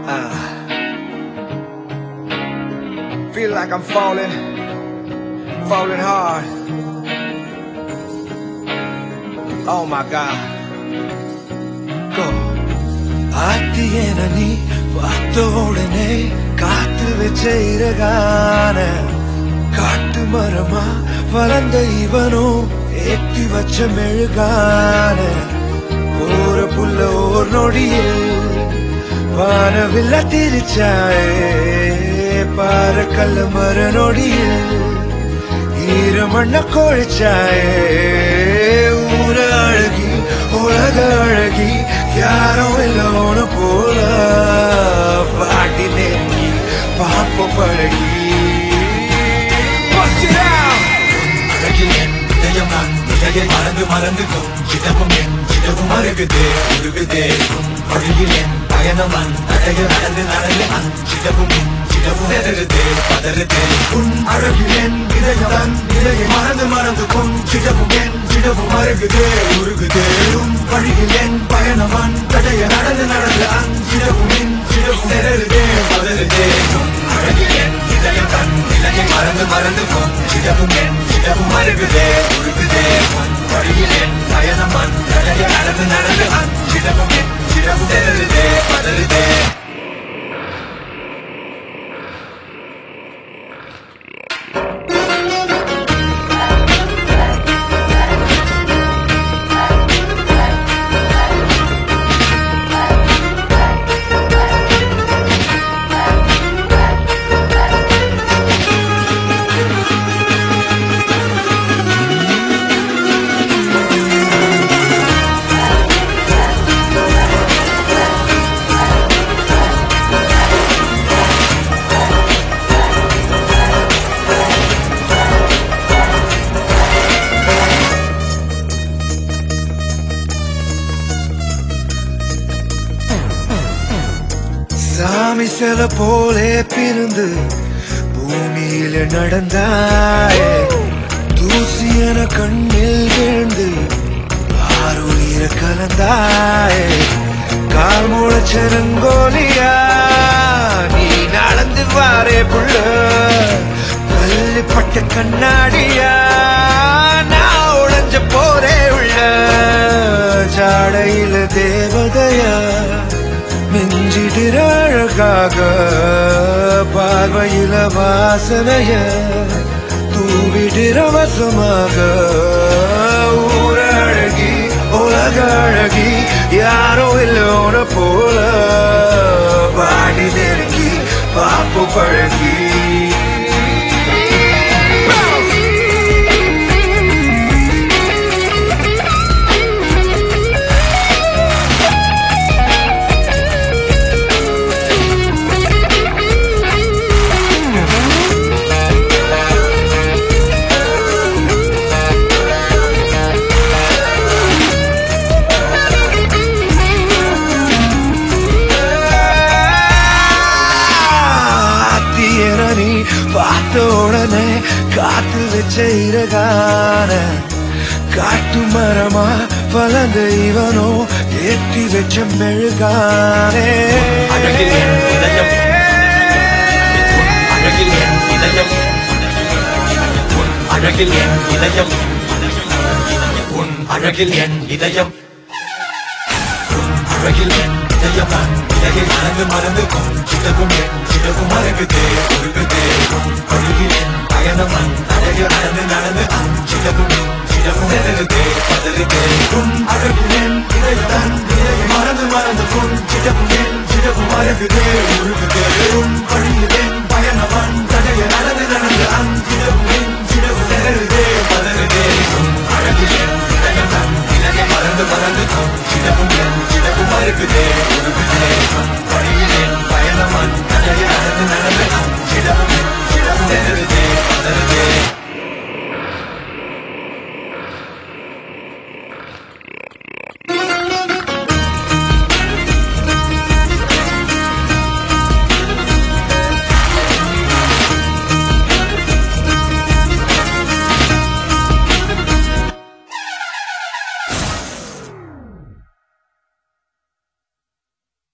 Feel like I'm falling, falling hard. Oh my God. Go. ஆத்தியன நீ பார்த்த உடனே காத்து வச்ச இறகான காட்டு மரமா வளர்ந்த இவனும் ஏத்தி வச்ச மெழுகான போற புள்ள ஓர் நொடியில் வானவில்ல திரிச்சாயே பாற கல்ல மர நொடியில் ஈரமண்ண கொழிச்சாயே ஊர அழகி உலக அழகி யாரும் இல்லோன போல பாட்டி நெருங்கி பாப்ப பழகி Bust it out! அழகில் என் இதயம் நான் இதையை மறந்து மறந்து கொஞ்சிடவும் என் சிடவும் அருகுதே உருகுதே உன் வழியில் என் பயணம் நான் தடைய நடந்து நடந்து அஞ்சிடவும் என் சிடவும் செதறுதே பதறுதே உன் அழகில் என் இதயம் நான் இதையை மறந்து மறந்து கொஞ்சிடவும் என் சிடவும் அருகுதே உருகுதே உன் வழியில் என் பயணம் நான் தடைய நடந்து நடந்து அஞ்சிடவும் என் சிடவும் செதறுதே பதறுதே உன் அழகில் என் இதயம் தன் இலையை மறந்து மறந்து கொஞ்சிடவும் என் சிடவும் அருகுதே உருகுதே உன் வழியில் என் பயணம் நான் தடைய நடந்து நடந்து அஞ்சிடவும் என் சிடவும் செதறுதே பதறுதே சாமி சில போலே பிறந்து பூமியில நடந்தாயே தூசி என கண்ணில் விழுந்து ஆறுயிர கலந்தாயே கால் முளைச்சரங்கோலியா நீ நடந்து வாரே புள்ள கல்லுப்பட்ட கண்ணாடியா நான் உழைஞ்ச போரே உள்ள ஜாடையில தேவதையா மிஞ்சிடிற அழகாக பார்வையில வாசனைய தூவிடிற வசமாக ஊர அழகி உலக அழகி யாரோ இல்லோன போல பாடி நெருங்கி பாப்பு பழகி ஆத்தியன நீ பார்த்த உடனே காத்து வச்ச இறகான காட்டு மரமா வளர்ந்த இவனோ ஏற்றி வச்ச மெழுகானே அழகில் என் இதயம் அழகில் என் இதயம் உன் அழகில் என் இதயம் உன் அழகில் என் இதயம் உன் அழகில் என் இதயம் நான் இதையை மறந்து மறந்து கொஞ்சிடவும் என் சிடவும் மறகுதே உருகுதே உன் அழகில் என் பயணம் நான் தடைய நடந்து நடந்து அஞ்சிடவும் என் சிடவும் செதறுதே பதறுதே உன் அழகில் என் இதயம் நான் இதையை மறந்து மறந்து கொஞ்சிடவும் என் சிடவும் மறகுதே உருகுதே உன்